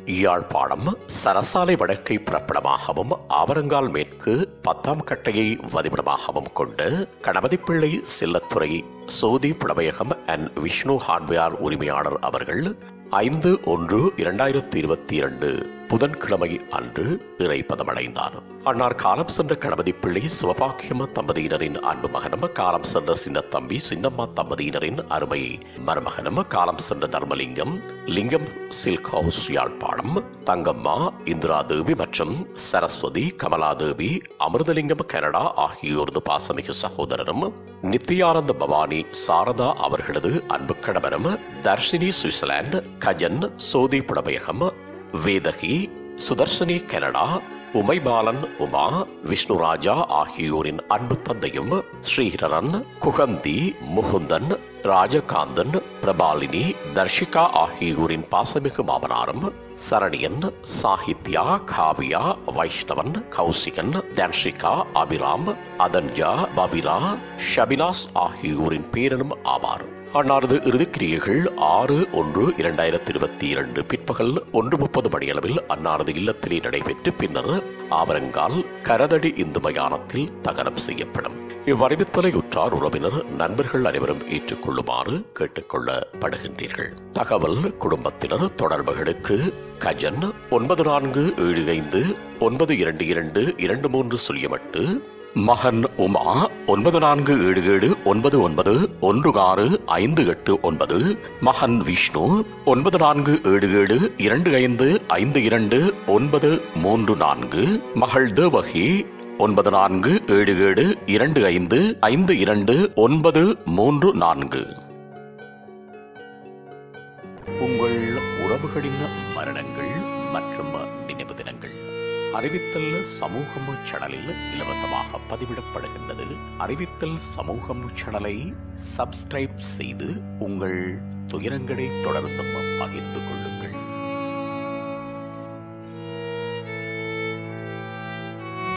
யாழ்ப்பாணம் சரசாலை வடக்கை பிறப்பிடமாகவும் ஆவரங்கால் மேற்கு பத்தாம் கட்டையை வதிவிடமாகவும் கொண்டு கணபதிப்பிள்ளை செல்லத்துறை சோதி புடவையகம் அண்ட் விஷ்ணு ஹார்ட்வேர் உரிமையாளர் அவர்கள் ஐந்து ஒன்று இரண்டாயிரத்தி இருபத்தி இரண்டு புதன்கிழமை அன்று இறைப்பதமடைந்தார் அன்னார் காலம் சென்ற கணபதி பிள்ளை சிவபாக்கியம தம்பதியினரின் அன்பு மகனும் காலம் சென்ற சின்ன தம்பி சின்னம்மா தம்பதியினரின் அருமை மருமகனும் காலம் சென்ற தர்மலிங்கம் லிங்கம் சில்க் ஹவுஸ் யாழ்ப்பாணம் தங்கம்மா இந்திரா தேவி மற்றும் சரஸ்வதி கமலாதேவி அமிர்தலிங்கம் கனடா ஆகியோரது பாசமிகு சகோதரரும் நித்யானந்த பவானி சாரதா அவர்களது அன்பு கணவரும் தர்ஷினி சுவிட்சர்லாந்து கஜன் சோதி புடமையகம் வேதகி சுதர்ஷினி கனடா உமைபாலன் உமா விஷ்ணுராஜா ஆகியோரின் அன்பு தந்தையும் ஸ்ரீஹரன் குகந்தி முகுந்தன் ராஜகாந்தன் பிரபாலினி தர்ஷிகா ஆகியோரின் பாசமிகு மாமனாரும் சரணியன் சாகித்யா காவியா வைஷ்ணவன் கௌசிகன் தன்ஷிகா அபிராம் அதன்யா பபிரா ஷபினாஸ் ஆகியோரின் பேரனும் ஆவார் அன்னாரது இறுதிக்கிரியைகள் ஆறு ஒன்று இரண்டாயிரத்தி இருபத்தி இரண்டு பிற்பகல் ஒன்று முப்பது மணியளவில் அன்னாரது இல்லத்திலே நடைபெற்று பின்னர் ஆவரங்கால் கரதடி இந்து மயானத்தில் தகனம் செய்யப்படும் இவ்வறிவித்தலை உற்றார் உறவினர் நண்பர்கள் அனைவரும் ஏற்றுக்கொள்ளுமாறு கேட்டுக்கொள்ளப்படுகின்றீர்கள் தகவல் குடும்பத்தினர் தொடர்புகளுக்கு கஜன் ஒன்பது நான்கு ஏழு ஐந்து ஒன்பது இரண்டு இரண்டு இரண்டு மூன்று சுழியமட்டு மகன் உமா ஒன்பது நான்கு ஏழு ஏழு ஒன்பது ஒன்பது ஒன்று ஆறு ஐந்து எட்டு ஒன்பது மகன் விஷ்ணு ஒன்பது நான்கு ஏழு ஏழு இரண்டு ஐந்து ஐந்து இரண்டு ஒன்பது மூன்று நான்கு மகள் தேவகி ஒன்பது நான்கு ஏழு ஏழு இரண்டு ஐந்து ஐந்து இரண்டு ஒன்பது மூன்று நான்கு உங்கள் உறவுகளின் மரணங்கள் மற்றும் நினைவு தினங்கள் அறிவித்தல் சமூகம் சேனலில் இலவசமாக பதிவிடப்படுகின்றது அறிவித்தல் சமூகம் சேனலை சப்ஸ்கிரைப் செய்து உங்கள் துயரங்களை தொடர்ந்தும் பகிர்ந்து கொள்ளுங்கள்